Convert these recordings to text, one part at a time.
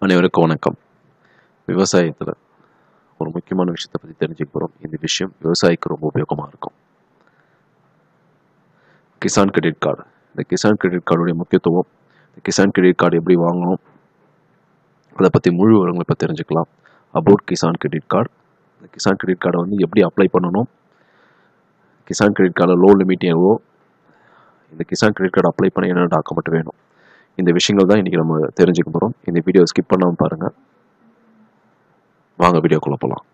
அனைவருக்கும் வணக்கம் விவசாயத்தில் ஒரு முக்கியமான விஷயத்தை பற்றி தெரிஞ்சுக்க போகிறோம் இந்த விஷயம் விவசாயிக்கு ரொம்ப உபயோகமாக இருக்கும் கிசான் கிரெடிட் கார்டு இந்த கிசான் கிரெடிட் கார்டுடைய முக்கியத்துவம் இந்த கிசான் கிரெடிட் கார்டு எப்படி வாங்கணும் அதை பற்றி முழு விவரங்களை இப்போ தெரிஞ்சுக்கலாம் அபவுட் கிசான் கிரெடிட் கார்டு இந்த கிசான் கிரெடிட் கார்டை வந்து எப்படி அப்ளை பண்ணணும் கிசான் கிரெடிட் கார்டில் லோன் லிமிட் எவ்வளோ இந்த கிசான் கிரெடிட் கார்டு அப்ளை பண்ண என்ன டாக்குமெண்ட் வேணும் இந்த விஷயங்கள் தான் இன்றைக்கி நம்ம தெரிஞ்சுக்க போகிறோம் இந்த வீடியோ ஸ்கிப் பண்ணாமல் பாருங்கள் வாங்க வீடியோக்குள்ளே போகலாம்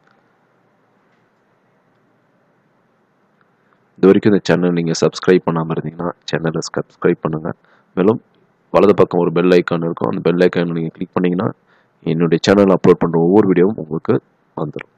இது வரைக்கும் இந்த சேனல் நீங்கள் சப்ஸ்கிரைப் பண்ணாமல் இருந்தீங்கன்னா சேனலை சப்ஸ்கிரைப் பண்ணுங்கள் மேலும் வலது பக்கம் ஒரு பெல் ஐக்கான் இருக்கும் அந்த பெல் ஐக்கான் நீங்கள் கிளிக் பண்ணிங்கன்னா என்னுடைய சேனல் அப்லோட் பண்ணுற ஒவ்வொரு வீடியோவும் உங்களுக்கு வந்துடும்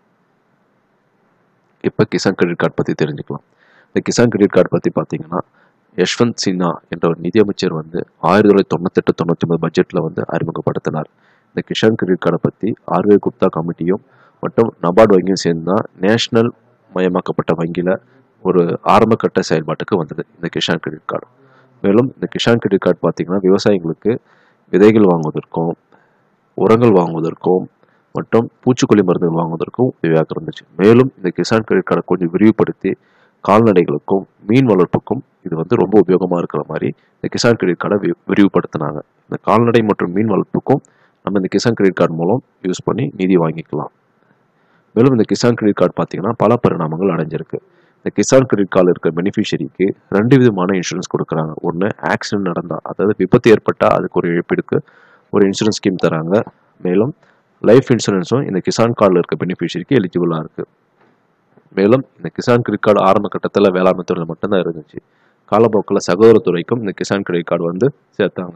இப்போ கிசான் கிரெடிட் கார்டு பற்றி தெரிஞ்சுக்கலாம் இந்த கிசான் கிரெடிட் கார்டு பற்றி பார்த்தீங்கன்னா யஷ்வந்த் சின்ஹா என்ற ஒரு நிதியமைச்சர் வந்து ஆயிரத்தி தொள்ளாயிரத்தி தொண்ணூத்தெட்டு தொண்ணூற்றி ஒன்பது பட்ஜெட்டில் வந்து அறிமுகப்படுத்தினார் இந்த கிஷான் கிரெடிட் கார்டை பற்றி ஆர்வே குப்தா கமிட்டியும் மற்றும் நபார்டு வங்கியும் சேர்ந்து தான் நேஷனல் மயமாக்கப்பட்ட வங்கியில் ஒரு ஆரம்பகட்ட செயல்பாட்டுக்கு வந்தது இந்த கிஷான் கிரெடிட் கார்டு மேலும் இந்த கிஷான் கிரெடிட் கார்டு பார்த்தீங்கன்னா விவசாயிகளுக்கு விதைகள் வாங்குவதற்கும் உரங்கள் வாங்குவதற்கும் மற்றும் பூச்சிக்கொல்லி மருந்துகள் வாங்குவதற்கும் உதவியாக இருந்துச்சு மேலும் இந்த கிசான் கிரெடிட் கார்டை கொஞ்சம் விரிவுபடுத்தி கால்நடைகளுக்கும் மீன் வளர்ப்புக்கும் இது வந்து ரொம்ப உபயோகமாக இருக்கிற மாதிரி இந்த கிசான் கிரெடிட் கார்டை வி விரிவுபடுத்தினாங்க இந்த கால்நடை மற்றும் மீன் வளர்ப்புக்கும் நம்ம இந்த கிசான் கிரெடிட் கார்டு மூலம் யூஸ் பண்ணி நிதி வாங்கிக்கலாம் மேலும் இந்த கிசான் கிரெடிட் கார்டு பார்த்தீங்கன்னா பல பரிணாமங்கள் அடைஞ்சிருக்கு இந்த கிசான் கிரெடிட் கார்டு இருக்கிற பெனிஃபிஷரிக்கு ரெண்டு விதமான இன்சூரன்ஸ் கொடுக்குறாங்க ஒன்று ஆக்சிடென்ட் நடந்தால் அதாவது விபத்து ஏற்பட்டால் அதுக்கு ஒரு இழப்பீடுக்கு ஒரு இன்சூரன்ஸ் ஸ்கீம் தராங்க மேலும் லைஃப் இன்சூரன்ஸும் இந்த கிசான் கார்டில் இருக்க பெனிஃபிஷரிக்கு எலிஜிபிளாக இருக்குது மேலும் இந்த கிசான் கிரெடிட் கார்டு ஆரம்ப கட்டத்தில் வேளாண்மை துறையில் மட்டும்தான் இருந்துச்சு காலப்போக்கில் சகோதரத்துறைக்கும் இந்த கிசான் கிரெடிட் கார்டு வந்து சேர்த்தாங்க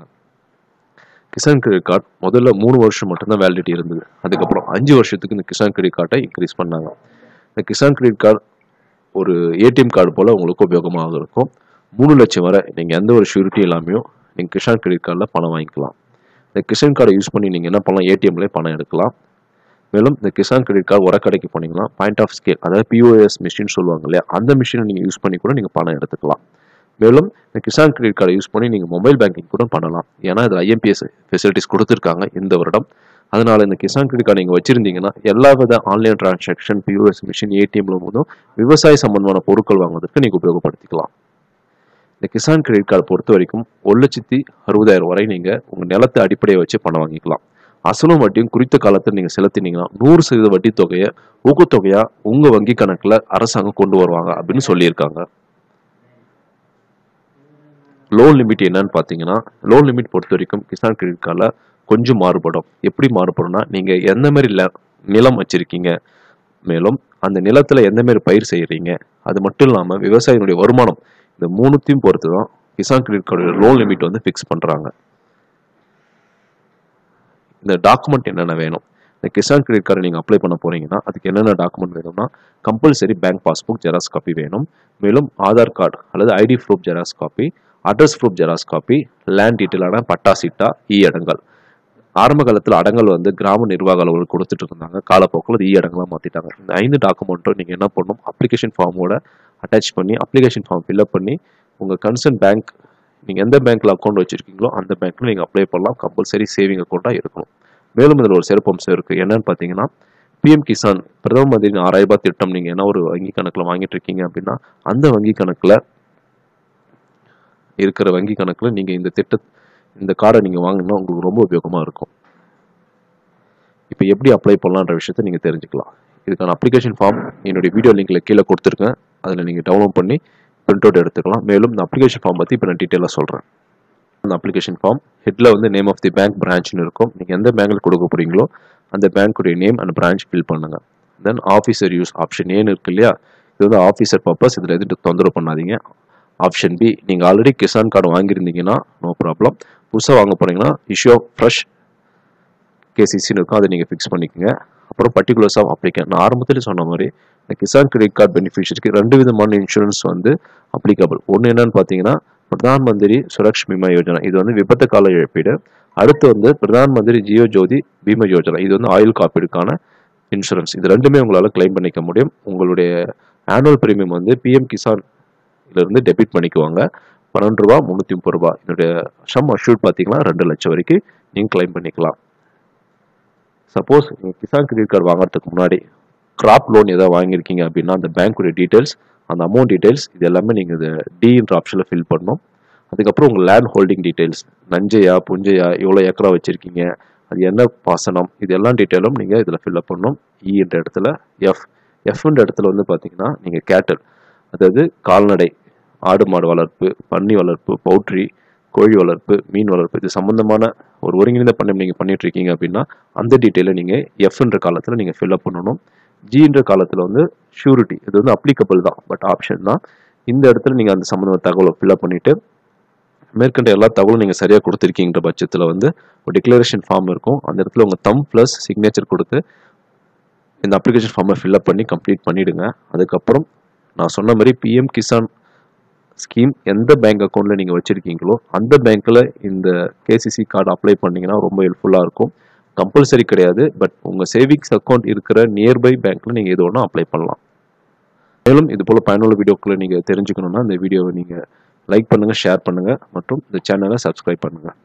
கிசான் கிரெடிட் கார்டு முதல்ல மூணு வருஷம் மட்டும்தான் வேலிடிட்டி இருந்தது அதுக்கப்புறம் அஞ்சு வருஷத்துக்கு இந்த கிசான் கிரெடிட் கார்டை இன்க்ரீஸ் பண்ணாங்க இந்த கிசான் கிரெடிட் கார்டு ஒரு ஏடிஎம் கார்டு போல் உங்களுக்கு உபயோகமாக இருக்கும் மூணு லட்சம் வரை நீங்கள் எந்த ஒரு ஷூரிட்டி இல்லாமையும் நீங்கள் கிசான் கிரெடிட் கார்டில் பணம் வாங்கிக்கலாம் இந்த கிசான் கார்டை யூஸ் பண்ணி நீங்கள் என்ன பண்ணலாம் ஏடிஎம்லேயே பணம் எடுக்கலாம் மேலும் இந்த கிசான் கிரெடிட் கார்டு உரக்கடைக்கு போனீங்கன்னா பாயிண்ட் ஆஃப் ஸ்கேல் அதாவது பிஓஎஸ் மிஷின் சொல்லுவாங்க இல்லையா அந்த மிஷினை நீங்கள் யூஸ் பண்ணி கூட நீங்கள் பணம் எடுத்துக்கலாம் மேலும் இந்த கிசான் கிரெடிட் கார்டை யூஸ் பண்ணி நீங்கள் மொபைல் பேங்கிங் கூட பண்ணலாம் ஏன்னா இதில் ஐஎம்பிஎஸ் ஃபெசிலிட்டிஸ் கொடுத்துருக்காங்க இந்த வருடம் அதனால் இந்த கிசான் கிரெடிட் கார்டு நீங்கள் வச்சிருந்தீங்கன்னா எல்லா வித ஆன்லைன் டிரான்சாக்ஷன் பிஓஎஸ் மிஷின் ஏடிஎம்ல போதும் விவசாய சம்பந்தமான பொருட்கள் வாங்குவதற்கு நீங்கள் உபயோகப்படுத்திக்கலாம் இந்த கிசான் கிரெடிட் கார்டு பொறுத்த வரைக்கும் ஒரு லட்சத்தி அறுபதாயிரம் வரை நீங்கள் உங்கள் நிலத்தை அடிப்படையை வச்சு பணம் வாங்கிக்கலாம் அசலும் வட்டியும் குறித்த காலத்தில் நீங்கள் செலுத்தினீங்கன்னா நூறு சதவீத வட்டி தொகையை ஊக்கத்தொகையாக உங்கள் வங்கி கணக்கில் அரசாங்கம் கொண்டு வருவாங்க அப்படின்னு சொல்லியிருக்காங்க லோன் லிமிட் என்னன்னு பார்த்தீங்கன்னா லோன் லிமிட் பொறுத்த வரைக்கும் கிசான் கிரெடிட் கார்டில் கொஞ்சம் மாறுபடும் எப்படி மாறுபடும்னா நீங்கள் எந்த மாதிரி நிலம் வச்சுருக்கீங்க மேலும் அந்த நிலத்தில் எந்த மாதிரி பயிர் செய்கிறீங்க அது மட்டும் இல்லாமல் விவசாயினுடைய வருமானம் இந்த மூணுத்தையும் பொறுத்து தான் Kisan credit card loan limit வந்து ஃபிக்ஸ் பண்ணுறாங்க இந்த டாக்குமெண்ட் என்னென்ன வேணும் இந்த கிசான் கிரெடிட் கார்டு நீங்கள் அப்ளை பண்ண போறீங்கன்னா அதுக்கு என்னென்ன டாக்குமெண்ட் வேணும்னா compulsory bank passbook xerox copy வேணும் மேலும் ஆதார் கார்டு அல்லது ID proof xerox copy address proof xerox copy land டீட்டெயிலான பட்டா சிட்டா இ அடங்கல் ஆரம்ப காலத்தில் அடங்கல் வந்து கிராம நிர்வாக அலுவலர்கள் கொடுத்துட்டு இருந்தாங்க காலப்போக்கில் அது இ அடங்கலாக மாற்றிட்டாங்க இந்த ஐந்து டாக்குமெண்ட்டும் நீங்கள் என்ன பண்ணணும் அப்ளிகேஷன் ஃபார்மோட அட்டாச் பண்ணி அப்ளிகேஷன் ஃபார்ம் ஃபில்அப் பண்ணி உங்கள் கன்சர்ன் பேங்க் நீங்கள் எந்த பேங்க்கில் அக்கௌண்ட் வச்சுருக்கீங்களோ அந்த பேங்க்கில் நீங்கள் அப்ளை பண்ணலாம் கம்பல்சரி சேவிங் அக்கௌண்ட்டாக இருக்கணும் மேலும் இதில் ஒரு சிறப்பு அம்சம் இருக்குது என்னன்னு பார்த்தீங்கன்னா பிஎம் கிசான் பிரதம மந்திரி ஆறாயிரம் ரூபாய் திட்டம் நீங்கள் என்ன ஒரு வங்கி கணக்கில் வாங்கிட்டு இருக்கீங்க அப்படின்னா அந்த வங்கி கணக்கில் இருக்கிற வங்கி கணக்கில் நீங்கள் இந்த திட்ட இந்த கார்டை நீங்கள் வாங்கினா உங்களுக்கு ரொம்ப உபயோகமாக இருக்கும் இப்போ எப்படி அப்ளை பண்ணலான்ற விஷயத்த நீங்கள் தெரிஞ்சுக்கலாம் இதுக்கான அப்ளிகேஷன் ஃபார்ம் என்னுடைய வீடியோ லிங்கில் கீழே கொடுத்துருக்கேன் அதில் நீங்கள் டவுன்லோட் பண்ணி பிரிண்ட் அவுட் எடுத்துக்கலாம் மேலும் இந்த அப்ளிகேஷன் ஃபார்ம் பற்றி இப்போ நான் டீட்டெயிலாக சொல்கிறேன் அந்த அப்ளிகேஷன் ஃபார்ம் ஹெட்டில் வந்து நேம் ஆஃப் தி பேங்க் பிரான்ச்னு இருக்கும் நீங்கள் எந்த பேங்க்கில் கொடுக்க போகிறீங்களோ அந்த பேங்க்குடைய நேம் அண்ட் பிரான்ச் ஃபில் பண்ணுங்கள் தென் ஆஃபீஸர் யூஸ் ஆப்ஷன் ஏன்னு இருக்கு இல்லையா இது வந்து ஆஃபீஸர் பர்பஸ் இதில் எதுவும் தொந்தரவு பண்ணாதீங்க ஆப்ஷன் பி நீங்கள் ஆல்ரெடி கிசான் கார்டு வாங்கியிருந்தீங்கன்னா நோ ப்ராப்ளம் புதுசாக வாங்க போனீங்கன்னா இஷ்யூ ஆஃப் ஃப்ரெஷ் கேசிசின்னு இருக்கும் அதை நீங்கள் ஃபிக்ஸ் பண்ணிக்கோங்க அப்புறம் பர்டிகுலர்ஸ் ஆஃப் அப்ளிகன் நான் ஆரம்பத்தில் சொன்ன மாதிரி இந்த கிசான் கிரெடிட் கார்டு பெனிஃபிஷரிக்கு ரெண்டு விதமான இன்சூரன்ஸ் வந்து அப்ளிகபிள் ஒன்று என்னன்னு பார்த்தீங்கன்னா பிரதான் மந்திரி சுரக்ஷ் பீமா யோஜனா இது வந்து விபத்து கால இழப்பீடு அடுத்து வந்து பிரதான் மந்திரி ஜியோ ஜோதி பீமா யோஜனா இது வந்து ஆயுள் காப்பீடுக்கான இன்சூரன்ஸ் இது ரெண்டுமே உங்களால் கிளைம் பண்ணிக்க முடியும் உங்களுடைய ஆனுவல் பிரீமியம் வந்து பிஎம் கிசான் இருந்து டெபிட் பண்ணிக்குவாங்க பன்னெண்டு ரூபா முந்நூற்றி முப்பது ரூபா என்னுடைய சம் அஷ்யூட் பார்த்தீங்கன்னா ரெண்டு லட்சம் வரைக்கும் நீங்கள் கிளைம் பண்ணிக்கலாம் சப்போஸ் நீங்கள் கிசான் கிரெடிட் கார்டு வாங்குறதுக்கு முன்னாடி கிராப் லோன் ஏதாவது வாங்கியிருக்கீங்க அப்படின்னா அந்த பேங்க்குடைய டீட்டெயில்ஸ் அந்த அமௌண்ட் டீட்டெயில்ஸ் இது எல்லாமே நீங்கள் இந்த டின்ற ஆப்ஷனில் ஃபில் பண்ணணும் அதுக்கப்புறம் உங்கள் லேண்ட் ஹோல்டிங் டீட்டெயில்ஸ் நஞ்சையா புஞ்சையா எவ்வளோ ஏக்கரா வச்சுருக்கீங்க அது என்ன பாசனம் இது எல்லாம் டீட்டெயிலும் நீங்கள் இதில் ஃபில்அப் பண்ணணும் இன்ற இடத்துல எஃப் எஃப்ன்ற இடத்துல வந்து பார்த்தீங்கன்னா நீங்கள் கேட்டல் அதாவது கால்நடை ஆடு மாடு வளர்ப்பு பன்னி வளர்ப்பு பவுட்ரி கோழி வளர்ப்பு மீன் வளர்ப்பு இது சம்மந்தமான ஒரு ஒருங்கிணைந்த பண்ணை நீங்கள் பண்ணிட்டு இருக்கீங்க அப்படின்னா அந்த டீட்டெயிலை நீங்கள் எஃப்ன்ற காலத்தில் நீங்கள் ஃபில்அப் பண்ணணும் ஜின்ற காலத்தில் வந்து ஷூரிட்டி இது வந்து அப்ளிகபிள் தான் பட் ஆப்ஷன் தான் இந்த இடத்துல நீங்கள் அந்த சம்மந்தமான தகவலை ஃபில்அப் பண்ணிவிட்டு மேற்கண்ட எல்லா தகவலும் நீங்கள் சரியாக கொடுத்துருக்கீங்கிற பட்சத்தில் வந்து ஒரு டிக்ளரேஷன் ஃபார்ம் இருக்கும் அந்த இடத்துல உங்கள் தம் ப்ளஸ் சிக்னேச்சர் கொடுத்து இந்த அப்ளிகேஷன் ஃபார்மை ஃபில்அப் பண்ணி கம்ப்ளீட் பண்ணிவிடுங்க அதுக்கப்புறம் நான் சொன்ன மாதிரி பிஎம் கிசான் ஸ்கீம் எந்த பேங்க் அக்கௌண்ட்டில் நீங்கள் வச்சுருக்கீங்களோ அந்த பேங்க்கில் இந்த கேசிசி கார்டு அப்ளை பண்ணிங்கன்னா ரொம்ப ஹெல்ப்ஃபுல்லாக இருக்கும் கம்பல்சரி கிடையாது பட் உங்கள் சேவிங்ஸ் அக்கௌண்ட் இருக்கிற நியர்பை பேங்க்கில் நீங்கள் எது ஒன்றா அப்ளை பண்ணலாம் மேலும் இது போல் பயனுள்ள வீடியோக்களை நீங்கள் தெரிஞ்சுக்கணுன்னா இந்த வீடியோவை நீங்கள் லைக் பண்ணுங்கள் ஷேர் பண்ணுங்கள் மற்றும் இந்த சேனலை சப்ஸ்கிரைப் பண்ணுங்கள்